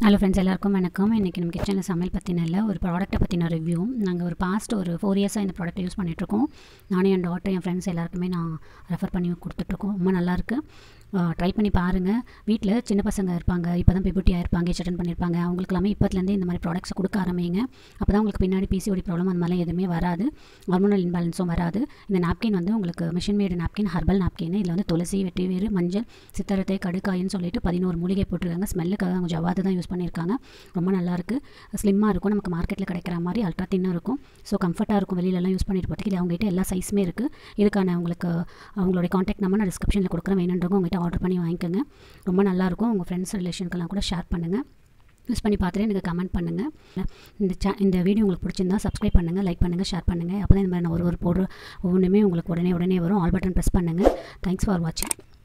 hello friends எல்லாருக்கும் வணக்கம் இன்றைக்கி நம்ம கிச்சனில் சமையல் பற்றின இல்லை ஒரு ப்ராடக்ட்டை பற்றின ரிவ்யூ நாங்கள் ஒரு பாஸ்ட் ஒரு ஃபோர் இயர்ஸாக இந்த ப்ராடக்ட் யூஸ் பண்ணிகிட்ருக்கோம் நானும் என் டாட்டர் என் ஃப்ரெண்ட்ஸ் எல்லாருக்குமே நான் ரெஃபர் பண்ணி கொடுத்துட்ருக்கோம் ரொம்ப நல்லாயிருக்கு ட்ரை பண்ணி பாருங்கள் வீட்டில் சின்ன பசங்க இருப்பாங்க இப்போ தான் பிபுட்டி ஆயிருப்பாங்க ஏஜ் அட்டன் பண்ணியிருப்பாங்க அவங்களுக்கு எல்லாமே இப்போத்துலேருந்தே இந்த மாதிரி ப்ராடக்ட்ஸ் கொடுக்க ஆரம்பிங்க அப்போ தான் உங்களுக்கு பின்னாடி பிசிஓடி ப்ராப்ளம் அந்த மாதிரிலாம் எதுவுமே வராது ஹார்மோனல் இன்பேலன்ஸும் வராது இந்த நாப்கின் வந்து உங்களுக்கு machine made napkin herbal napkin இதில் வந்து துளசி வெட்டி வேறு மஞ்சள் சித்தரத்தை கடுக்காயின்னு சொல்லிட்டு பதினோரு மூலிகை போட்டிருக்காங்க ஸ்மெல்லுக்காக அவங்க ஜவாது தான் யூஸ் பண்ணியிருக்காங்க ரொம்ப நல்லாயிருக்கு ஸ்லிம்மாக இருக்கும் நமக்கு மார்க்கெட்டில் கிடைக்கிற மாதிரி அல்ட்ரா தின்னாக இருக்கும் ஸோ கம்ஃபர்ட்டாக இருக்கும் வெளியிலலாம் யூஸ் பண்ணிட்டு போகிறதுக்கு இது அவங்ககிட்ட எல்லா சைஸுமே இருக்குது இதுக்கான உங்களுக்கு அவங்களுடைய காண்டாக்ட் நம்பர் நான் டிஸ்கிரிப்ஷனில் கொடுக்குறேன் வேணுன்றவங்க உங்கள்கிட்ட ஆர்டர் பண்ணி வாங்கிக்கோங்க ரொம்ப நல்லாயிருக்கும் உங்கள் ஃப்ரெண்ட்ஸ் ரிலேஷனுக்கெல்லாம் கூட ஷேர் பண்ணுங்கள் யூஸ் பண்ணி பார்த்துட்டு எனக்கு கமெண்ட் பண்ணுங்கள் இந்த சே இந்த வீடியோ உங்களுக்கு பிடிச்சிருந்தா சப்ஸ்கிரைப் பண்ணுங்கள் லைக் பண்ணுங்கள் ஷேர் பண்ணுங்கள் அப்போ தான் இந்த மாதிரி நான் ஒரு ஒரு போடுற ஒவ்வொன்றுமே உங்களுக்கு உடனே உடனே வரும் ஆல் பட்டன் ப்ரெஸ் பண்ணுங்கள் தேங்க்ஸ் ஃபார் வாட்சிங்